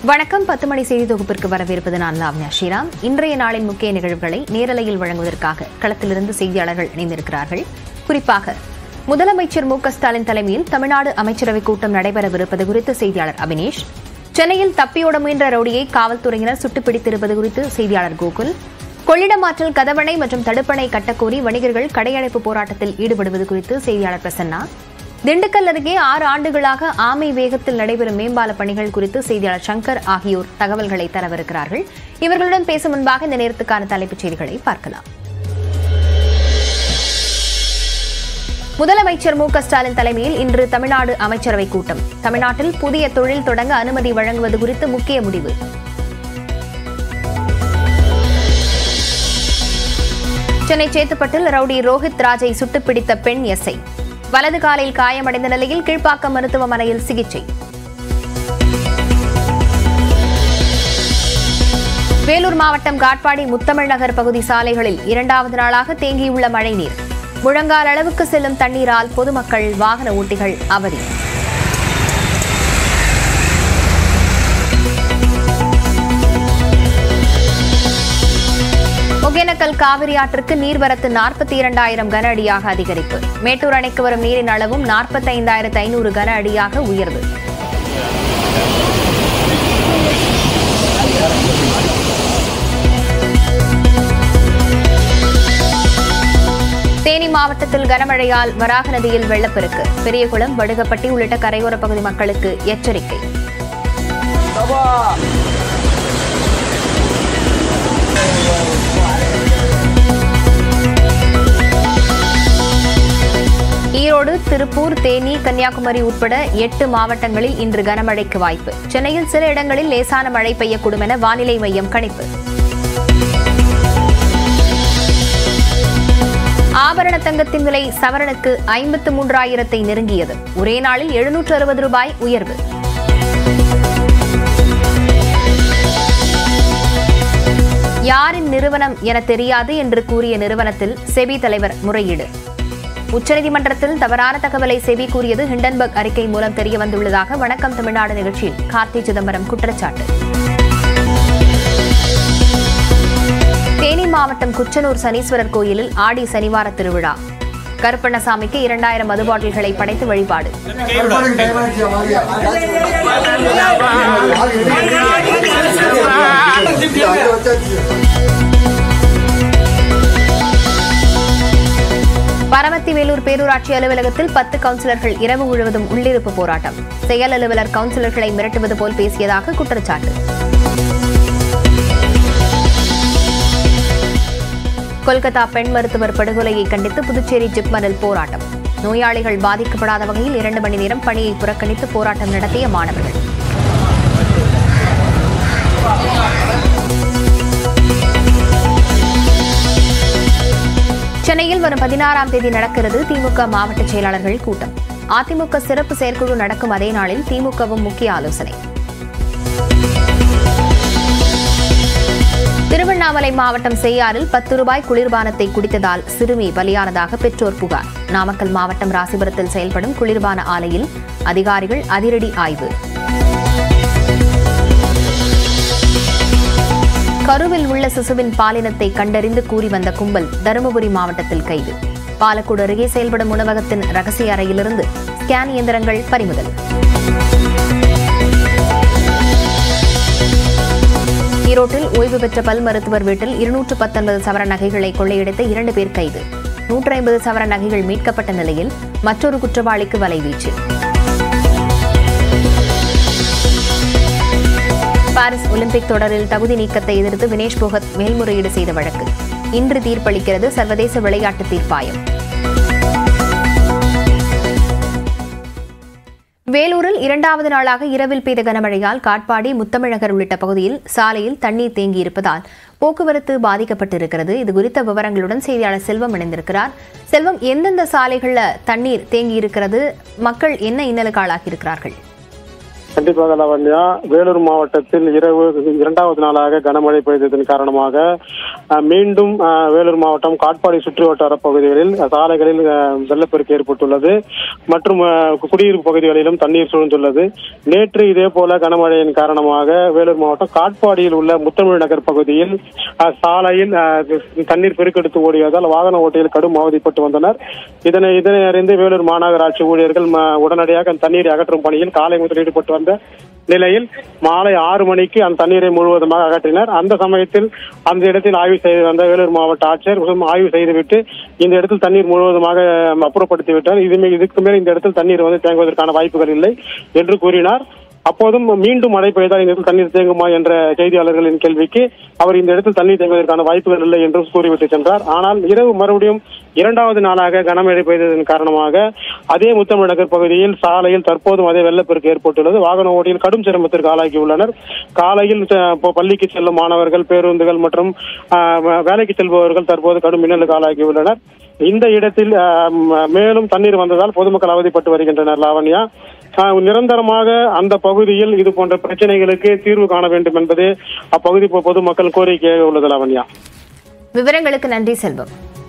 வணக்கம் பத்து மணி செய்தி தொகுப்பிற்கு வரவேற்பது நான் லாவண்யா ஸ்ரீராம் இன்றைய நாளின் முக்கிய நிகழ்வுகளை நேரலையில் வழங்குவதற்காக களத்திலிருந்து செய்தியாளர்கள் இணைந்திருக்கிறார்கள் குறிப்பாக முதலமைச்சர் மு க ஸ்டாலின் தலைமையில் தமிழ்நாடு அமைச்சரவைக் கூட்டம் நடைபெறவிருப்பது குறித்து செய்தியாளர் அபினேஷ் சென்னையில் தப்பியோட முயன்ற ரவுடியை காவல்துறையினர் சுட்டுப்பிடித்திருப்பது குறித்து செய்தியாளர் கோகுல் கொள்ளிடமாற்றல் கதவணை மற்றும் தடுப்பணை கட்டக்கோரி வணிகர்கள் கடையடைப்பு போராட்டத்தில் ஈடுபடுவது குறித்து செய்தியாளர் பிரசன்னா திண்டுக்கல் அருகே ஆறு ஆண்டுகளாக ஆமை வேகத்தில் நடைபெறும் மேம்பால பணிகள் குறித்து செய்தியாளர் சங்கர் ஆகியோர் தகவல்களை தரவிருக்கிறார்கள் இவர்களுடன் பேசும் முன்பாக இந்த நேரத்துக்கான தலைப்புச் செய்திகளை பார்க்கலாம் முதலமைச்சர் மு க ஸ்டாலின் தலைமையில் இன்று தமிழ்நாடு அமைச்சரவைக் கூட்டம் தமிழ்நாட்டில் புதிய தொழில் தொடங்க அனுமதி வழங்குவது குறித்து முக்கிய முடிவு சென்னை சேத்துப்பட்டில் ரவுடி ரோஹித் ராஜை சுட்டுப்பிடித்த பெண் எஸ்ஐ வலது காலில் காயமடைந்த நிலையில் கீழ்ப்பாக்கம் மருத்துவமனையில் சிகிச்சை வேலூர் மாவட்டம் காட்பாடி முத்தமிழ் நகர் பகுதி சாலைகளில் இரண்டாவது நாளாக தேங்கியுள்ள மழைநீர் முழங்கால் அளவுக்கு செல்லும் தண்ணீரால் பொதுமக்கள் வாகன ஓட்டிகள் அவதி ஒகேனக்கல் காவிரி ஆற்றுக்கு நீர்வரத்து நாற்பத்தி இரண்டாயிரம் கன அடியாக அதிகரிப்பு மேட்டூர் அணைக்கு வரும் நீரின் அளவும் நாற்பத்தைந்தாயிரத்து ஐநூறு கன அடியாக உயர்வு தேனி மாவட்டத்தில் கனமழையால் வராக நதியில் வெள்ளப்பெருக்கு பெரியகுளம் வடுகப்பட்டி உள்ளிட்ட கரையோர பகுதி மக்களுக்கு எச்சரிக்கை ஈரோடு திருப்பூர் தேனி கன்னியாகுமரி உட்பட எட்டு மாவட்டங்களில் இன்று கனமழைக்கு வாய்ப்பு சென்னையில் சில இடங்களில் லேசான மழை பெய்யக்கூடும் என வானிலை மையம் கணிப்பு ஆபரண தங்கத்தின் விலை சவரனுக்கு ஐம்பத்து மூன்றாயிரத்தை நெருங்கியது ஒரே நாளில் எழுநூற்று அறுபது ரூபாய் உயர்வு யாரின் நிறுவனம் என தெரியாது என்று கூறிய நிறுவனத்தில் செபி தலைவர் முறையீடு உச்சநீதிமன்றத்தில் தவறான தகவலை செபி கூறியது ஹிண்டன்பர்க் அறிக்கை மூலம் தெரிய வந்துள்ளதாக வணக்கம் தமிழ்நாடு நிகழ்ச்சியில் கார்த்தி சிதம்பரம் குற்றச்சாட்டு தேனி மாவட்டம் குச்சனூர் சனீஸ்வரர் கோயிலில் ஆடி சனிவார திருவிழா கருப்பண்ணசாமிக்கு இரண்டாயிரம் மது பாட்டில்களை படைத்து வழிபாடு பரமத்தி வேலூர் பேரூராட்சி அலுவலகத்தில் பத்து கவுன்சிலர்கள் இரவு முழுவதும் உள்ளிருப்பு போராட்டம் செயல் அலுவலர் கவுன்சிலர்களை மிரட்டுவது போல் பேசியதாக குற்றச்சாட்டு கொல்கத்தா பெண் மருத்துவர் படுகொலையை கண்டித்து புதுச்சேரி ஜிப்மரில் போராட்டம் நோயாளிகள் பாதிக்கப்படாத வகையில் இரண்டு மணி நேரம் பணியை புறக்கணித்து போராட்டம் நடத்திய மாணவர்கள் சென்னையில் வரும் பதினாறாம் தேதி நடக்கிறது திமுக மாவட்ட செயலாளர்கள் கூட்டம் அதிமுக சிறப்பு செயற்குழு நடக்கும் அதே நாளில் திமுகவும் முக்கிய ஆலோசனை திருவண்ணாமலை மாவட்டம் செய்யாறில் பத்து ரூபாய் குளிர்பானத்தை குடித்ததால் சிறுமி பலியானதாக பெற்றோர் புகார் நாமக்கல் மாவட்டம் ராசிபுரத்தில் செயல்படும் குளிர்பான ஆலையில் அதிகாரிகள் அதிரடி ஆய்வு கருவில் உள்ள சிசுவின் பாலினத்தை கண்டறிந்து கூறி வந்த கும்பல் தருமபுரி மாவட்டத்தில் கைது பாலக்கோடு அருகே செயல்படும் உணவகத்தின் ரகசிய அறையிலிருந்து ஸ்கேன் இயந்திரங்கள் பறிமுதல் ஈரோட்டில் ஓய்வு பெற்ற பல் மருத்துவர் வீட்டில் இருநூற்று பத்தொன்பது சவர நகைகளை கொள்ளையடித்த இரண்டு பேர் கைது நூற்றி ஐம்பது சவர நகைகள் மீட்கப்பட்ட நிலையில் மற்றொரு குற்றவாளிக்கு வலைவீச்சு பாரிஸ் ஒலிம்பிக் தொடரில் தகுதி நீக்கத்தை எதிர்த்து வினேஷ் போகத் மேல்முறையீடு செய்த வழக்கு இன்று தீர்ப்பளிக்கிறது சர்வதேச விளையாட்டு தீர்ப்பாயம் வேலூரில் இரண்டாவது நாளாக இரவில் பெய்த கனமழையால் காட்பாடி முத்தமிழகர் உள்ளிட்ட பகுதியில் சாலையில் தண்ணீர் தேங்கியிருப்பதால் போக்குவரத்து பாதிக்கப்பட்டிருக்கிறது இது குறித்த விவரங்களுடன் செய்தியாளர் செல்வம் இணைந்திருக்கிறார் செல்வம் எந்தெந்த சாலைகளில் தண்ணீர் தேங்கியிருக்கிறது மக்கள் என்ன இன்னலுக்கு ஆளாகியிருக்கிறார்கள் கண்டிப்பாக லாவண்யா வேலூர் மாவட்டத்தில் இரவு இரண்டாவது நாளாக கனமழை பெய்ததன் காரணமாக அஹ், மீண்டும் அஹ், வேலூர் மாவட்டம் காட்பாடி சுற்று வட்டார பகுதிகளில் அஹ், சாலைகளில் அஹ், வெள்ளப்பெருக்கு ஏற்பட்டுள்ளது மற்றும் அஹ், குடியிருப்பு பகுதிகளிலும் தண்ணீர் சூழ்ந்துள்ளது நேற்று இதே போல கனமழையின் காரணமாக வேலூர் மாவட்டம் காட்பாடியில் உள்ள முத்தமிழ் நகர் பகுதியில் அஹ், சாலையில் அஹ், தண்ணீர் பெருக்கெடுத்து ஓடியதால் வாகன ஓட்டிகள் கடும் அவதிப்பட்டு வந்தனர் இதனை இதனை அறிந்து வேலூர் மாநகராட்சி ஊழியர்கள் ம- உடனடியாக அந்த தண்ணீரை அகற்றும் பணியில் காலை முதல் ஈடுபட்டு வந்த நிலையில் மாலை ஆறு மணிக்கு அந்த தண்ணீரை முழுவதுமாக அகற்றினர் அந்த சமயத்தில் அந்த இடத்தில் ஆய்வு செய்து வந்த வேலூர் மாவட்ட ஆட்சியர் கொஞ்சம் ஆய்வு செய்துவிட்டு இந்த இடத்தில் தண்ணீர் முழுவதுமாக அஹ், அப்புறப்படுத்தி விட்டார் இதுமே இதுக்கு மேல் இந்த இடத்தில் தண்ணீர் வந்து தேங்குவதற்கான வாய்ப்புகள் இல்லை என்று கூறினார் அப்போதும் மீண்டும் மழை பெய்தால் இந்த இடத்தில் தண்ணீர் தேங்குமா என்ற செய்தியாளர்களின் கேள்விக்கு அவர் இந்த இடத்தில் தண்ணீர் தேங்குவதற்கான வாய்ப்புகள் இல்லை என்றும் கூறிவிட்டு சென்றார் ஆனால் இரவு மறுபடியும் இரண்டாவது நாளாக கனமழை பெய்ததன் காரணமாக அதே முத்தமிழ் நகர் பகுதியில் சாலையில் தற்போதும் அதே வெள்ளப்பெருக்கு ஏற்பட்டுள்ளது வாகன ஓட்டியில் கடும் சிரமத்திற்கு ஆளாகியுள்ளனர் காலையில் ச- ப- பள்ளிக்கு செல்லும் மாணவர்கள் பேருந்துகள் மற்றும் ஆஹ், வ- வேலைக்கு செல்பவர்கள் தற்போது கடும் மின்னலுக்கு ஆளாகியுள்ளனர் இந்த இடத்தில் ஆஹ், ம- மேலும் தண்ணீர் வந்ததால் பொதுமக்கள் அவதிப்பட்டு வருகின்றனர் லாவண்யா ஆஹ், நிரந்தரமாக அந்த பகுதியில் இது போன்ற பிரச்சனைகளுக்கு தீர்வு காண வேண்டும் என்பதே அப்பகுதி பொ- பொதுமக்கள் கோரிக்கையாக உள்ளது லாவண்யா விவரங்களுக்கு நன்றி செல்வம்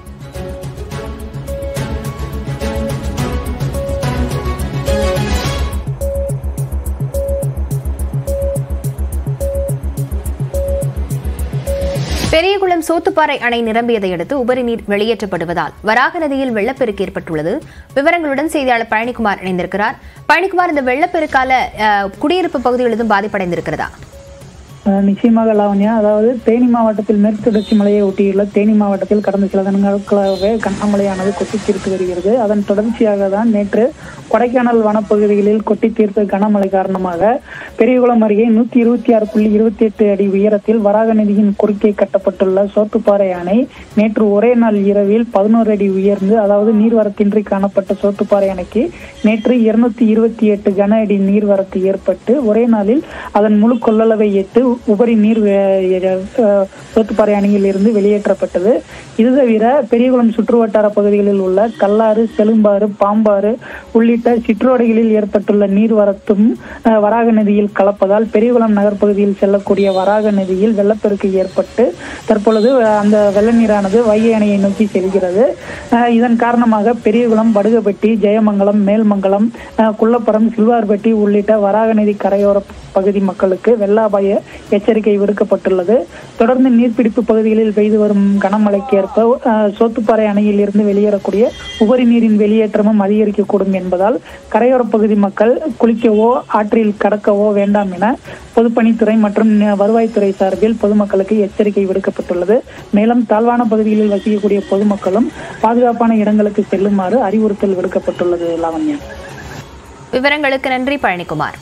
பெரியகுளம் சோத்துப்பாறை அணை நிரம்பியதை அடுத்து உபரி நீர் வெளியேற்றப்படுவதால் வராக நதியில் வெள்ளப்பெருக்கு ஏற்பட்டுள்ளது விவரங்களுடன் செய்தியாளர் பழனிக்குமார் இணைந்திருக்கிறார் பழனிக்குமார் இந்த வெள்ளப்பெருக்கால அஹ், குடியிருப்பு பகுதிகள் எதுவும் பாதிப்படைந்திருக்கிறதா அஹ் நிச்சயமாக லாவண்யா அதாவது தேனி மாவட்டத்தில் மேற்கு தொடர்ச்சி மலையை ஒட்டியுள்ள தேனி மாவட்டத்தில் கடந்த சில தினங்களாகவே கனமழையானது கொட்டி தீர்த்து வருகிறது அதன் தொடர்ச்சியாக தான் நேற்று கொடைக்கானல் வனப்பகுதிகளில் கொட்டி தீர்த்த கனமழை காரணமாக பெரியகுளம் அருகே நூத்தி இருபத்தி ஆறு புள்ளி இருபத்தி எட்டு அடி உயரத்தில் வராக நதியின் குறுக்கே கட்டப்பட்டுள்ள சோத்துப்பாறை அணை நேற்று ஒரே நாள் இரவில் பதினோரு அடி உயர்ந்து அதாவது நீர்வரத்தின்றி காணப்பட்ட சோத்துப்பாறை அணைக்கு நேற்று இருநூத்தி இருபத்தி எட்டு கன அடி நீர்வரத்து ஏற்பட்டு ஒரே நாளில் அதன் முழு கொள்ளளவை எட்டு உபரி நீர் வே- அஹ் சோத்துப்பாறை அணையில் இருந்து வெளியேற்றப்பட்டது இது தவிர பெரியகுளம் சுற்றுவட்டார பகுதிகளில் உள்ள கல்லாறு செலும்பாறு பாம்பாறு உள்ளிட்ட சிற்றோடைகளில் ஏற்பட்டுள்ள நீர்வரத்தும் அஹ், வராக நதியில் கலப்பதால் பெரியகுளம் நகர்ப்பகுதியில் செல்லக்கூடிய வராக நதியில் வெள்ளப்பெருக்கு ஏற்பட்டு தற்பொழுது அஹ், அந்த வெள்ள நீரானது வைகை அணையை நோக்கி செல்கிறது அஹ், இதன் காரணமாக பெரியகுளம் படுகப்பட்டி ஜெயமங்கலம் மேல்மங்கலம் அஹ், குள்ளப்புறம் சில்வார்பட்டி உள்ளிட்ட வராக நதி கரையோர பகுதி மக்களுக்கு வெள்ள அபாய எச்சரிக்கை விடுக்கப்பட்டுள்ளது தொடர்ந்து நீர்பிடிப்பு பகுதிகளில் பெய்து வரும் கனமழைக்கு ஏற்ப அஹ், சோத்துப்பாறை அணையில் இருந்து வெளியேறக்கூடிய உபரி நீரின் வெளியேற்றமும் அதிகரிக்கக்கூடும் என்பதால் கரையோர பகுதி மக்கள் குளிக்கவோ ஆற்றில் கடக்கவோ வேண்டாம் என பொதுப்பணித்துறை மற்றும் ந- வருவாய்த்துறை சார்பில் பொதுமக்களுக்கு எச்சரிக்கை விடுக்கப்பட்டுள்ளது மேலும் தாழ்வான பகுதிகளில் வசிக்கக்கூடிய பொதுமக்களும் பாதுகாப்பான இடங்களுக்கு செல்லுமாறு அறிவுறுத்தல் விடுக்கப்பட்டுள்ளது லாவண்யா விவரங்களுக்கு நன்றி பழனிக்குமார்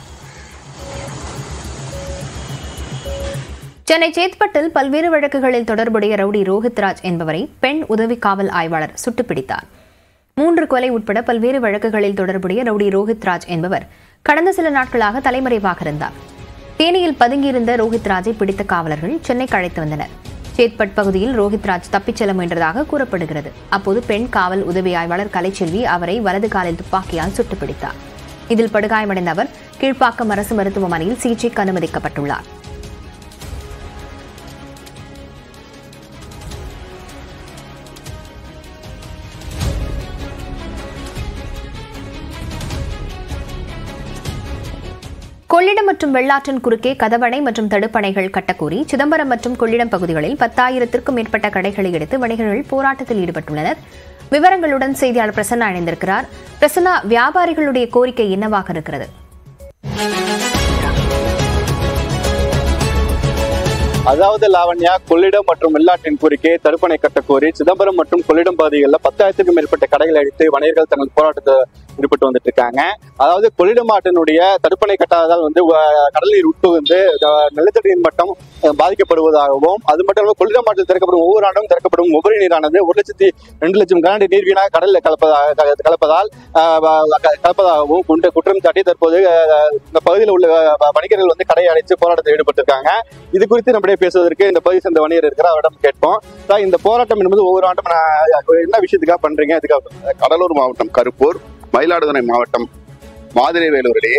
சென்னை சேத்பட்டில் பல்வேறு வழக்குகளில் தொடர்புடைய ரவுடி ரோஹித்ராஜ் என்பவரை பெண் உதவி காவல் ஆய்வாளர் சுட்டுப்பிடித்தார் மூன்று கொலை உட்பட பல்வேறு வழக்குகளில் தொடர்புடைய ரவுடி ரோஹித்ராஜ் என்பவர் கடந்த சில நாட்களாக தலைமறைவாக இருந்தார் தேனியில் பதுங்கியிருந்த ரோஹித்ராஜை பிடித்த காவலர்கள் சென்னைக்கு அழைத்து வந்தனர் சேத்பட் பகுதியில் ரோஹித்ராஜ் தப்பிச் செல்ல முயன்றதாக கூறப்படுகிறது அப்போது பெண் காவல் உதவி ஆய்வாளர் கலைச்செல்வி அவரை வலது காலில் துப்பாக்கியால் சுட்டுப்பிடித்தார் இதில் படுகாயமடைந்த அவர் கீழ்ப்பாக்கம் அரசு மருத்துவமனையில் சிகிச்சைக்கு அனுமதிக்கப்பட்டுள்ளார் கொள்ளிடம் மற்றும் வெள்ளாற்றின் குறுக்கே கதவணை மற்றும் தடுப்பணைகள் கட்டக்கோரி சிதம்பரம் மற்றும் கொள்ளிடம் பகுதிகளில் பத்தாயிரத்திற்கும் மேற்பட்ட கடைகளை எடுத்து வணிகர்கள் போராட்டத்தில் ஈடுபட்டுள்ளனர் விவரங்களுடன் செய்தியாளர் பிரசன்னா இணைந்திருக்கிறார் பிரசன்னா வியாபாரிகளுடைய கோரிக்கை என்னவாக இருக்கிறது அதாவது லாவண்யா கொள்ளிடம் மற்றும் வெள்ளாற்றின் குறுக்கே தடுப்பணை கட்ட கோரி சிதம்பரம் மற்றும் கொள்ளிடம் பகுதிகளில் பத்தாயிரத்துக்கும் மேற்பட்ட கடைகளை அடித்து வணிகர்கள் தங்கள் போராட்டத்தை ஈடுபட்டு வந்துட்டு இருக்காங்க அதாவது கொள்ளிடம் ஆற்றினுடைய தடுப்பணை கட்டாததால் வந்து அஹ், கடல் நீர் உட்புகுந்து அஹ், நிலத்தடி நீர் மட்டம் அஹ், பாதிக்கப்படுவதாகவும் அது மட்டும் இல்லாமல் கொள்ளிடம் ஆற்றில் திறக்கப்படும் ஒவ்வொரு ஆண்டும் திறக்கப்படும் உபரி நீரானது ஒரு லட்சத்தி ரெண்டு லட்சம் கனடி நீர் வீணாக கடலில் கலப்பதாக கலப்பதால் அஹ், வ- க- கலப்பதாகவும் குண்ட குற்றம் சாட்டி தற்போது அஹ், இந்த பகுதியில் உள்ள அஹ், வணிகர்கள் வந்து கடையை அடைத்து போராட்டத்தில் ஈடுபட்டிருக்காங்க இது குறித்து நம்முடைய பேசுவதற்கு இந்த பகுதி சேர்ந்த வணிகர் இருக்கிற அவரிடம் கேட்போம் சார், இந்த போராட்டம் என்பது ஒவ்வொரு ஆண்டும் நான் என்ன விஷயத்துக்காக பண்றீங்க இதுக்காக கடலூர் மாவட்டம் கருப்பூர் மயிலாடுதுறை மாவட்டம் மாதிரி வேலூரிடையே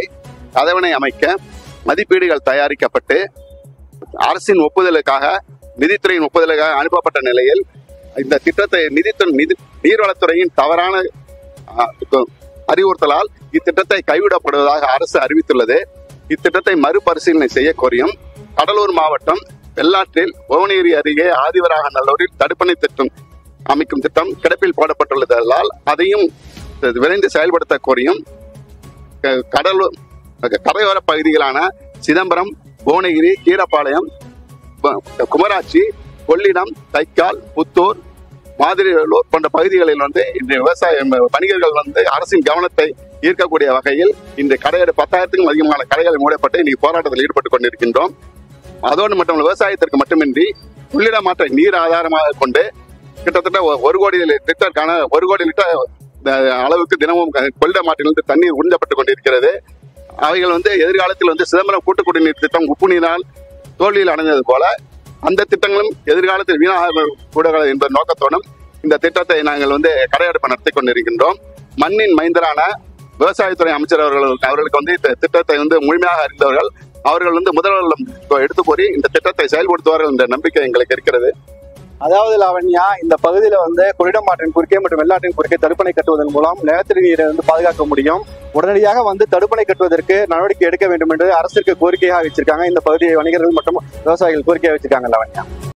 கதவணை அமைக்க மதிப்பீடுகள் தயாரிக்கப்பட்டு அரசின் ஒப்புதலுக்காக நிதித்துறையின் ஒப்புதலுக்காக அனுப்பப்பட்ட நிலையில் இந்த திட்டத்தை நிதித்துறை நிதி நீர்வளத்துறையின் தவறான ஆ, கு- அறிவுறுத்தலால் இத்திட்டத்தை கைவிடப்படுவதாக அரசு அறிவித்துள்ளது இத்திட்டத்தை மறுபரிசீலனை செய்ய கோரியும் கடலூர் மாவட்டம் வெள்ளாற்றில் புவனகிரி அருகே ஆதிவராக நல்லூரில் தடுப்பணை திட்டம் அமைக்கும் திட்டம் கிடப்பில் போடப்பட்டுள்ளதால் அதையும் விரைந்து செயல்படுத்த கோரியும் க- கடலூர் கரையோர பகுதிகளான சிதம்பரம் புவனகிரி கீரப்பாளையம் ப- குமராட்சி கொள்ளிடம் தைக்கால் புத்தூர் மாதிரிலூர் போன்ற பகுதிகளில் வந்து இந்த விவசாய வணிகர்கள் வந்து அரசின் கவனத்தை ஈர்க்கக்கூடிய வகையில் இந்த கடையோட பத்தாயிரத்துக்கும் அதிகமான கடைகள் மூடப்பட்டு இன்னைக்கு போராட்டத்தில் ஈடுபட்டு கொண்டிருக்கின்றோம் அதோடு மட்டும் விவசாயத்திற்கு மட்டுமின்றி உள்ளிட மாற்ற நீர் ஆதாரமாக கொண்டு கிட்டத்தட்ட ஒ- ஒரு கோடி லிட்டருக்கான ஒரு கோடி லிட்டர் அஹ், அளவுக்கு தினமும் க- கொள்ளிட மாற்றிலிருந்து தண்ணீர் உறிஞ்சப்பட்டு கொண்டிருக்கிறது அவைகள் வந்து எதிர்காலத்தில் வந்து சிதம்பரம் கூட்டு குடிநீர் திட்டம் உப்பு நீரால் தோல்வியில் அடைந்தது போல அந்த திட்டங்களும் எதிர்காலத்தில் வீணாக கூடாது என்ற நோக்கத்தோடும் இந்த திட்டத்தை நாங்கள் வந்து கடையெடுப்பு நடத்தி கொண்டிருக்கின்றோம் மண்ணின் மைந்தரான விவசாயத்துறை அமைச்சர் அவர்கள் அவர்களுக்கு வந்து இந்த திட்டத்தை வந்து முழுமையாக அறிந்தவர்கள் அவர்கள் வந்து முதல்வர்கள் எடுத்து கூறி இந்த திட்டத்தை செயல்படுத்துவார்கள் என்ற நம்பிக்கை எங்களுக்கு இருக்கிறது அதாவது லாவண்யா இந்த பகுதியில வந்து கொள்ளிடம் ஆற்றின் குறுக்கே மற்றும் வெள்ளாற்றின் குறுக்கே தடுப்பணை கட்டுவதன் மூலம் நிலத்தடி நீரை வந்து பாதுகாக்க முடியும் உடனடியாக வந்து தடுப்பணை கட்டுவதற்கு நடவடிக்கை எடுக்க வேண்டும் என்று அரசிற்கு கோரிக்கையாக வச்சிருக்காங்க இந்த பகுதி வணிகர்கள் மற்றும் விவசாயிகள் கோரிக்கையாக வச்சிருக்காங்க லாவண்யா